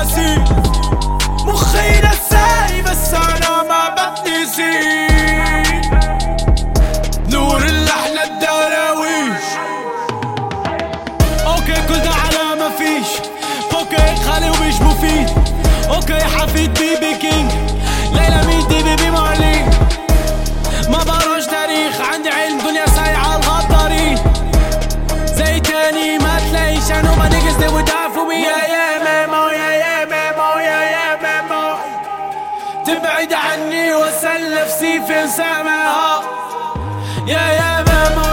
ناسي مخي نساي بس انا ما بتنسي نور الاحلى الدراويش اوكي كل ده على ما فيش اوكي خالي ومش مفيد اوكي حفيد بيبي كينج ليلى مين دي بيبي مارلين ما بقراش تاريخ عندي علم دنيا سايعة الغدارين زي تاني ما تلاقيش انا ما niggas they would die for me yeah yeah ميمو yeah yeah ميمو yeah yeah ميمو تبعد عني واسال نفسي فين سامعها يا يا ميمو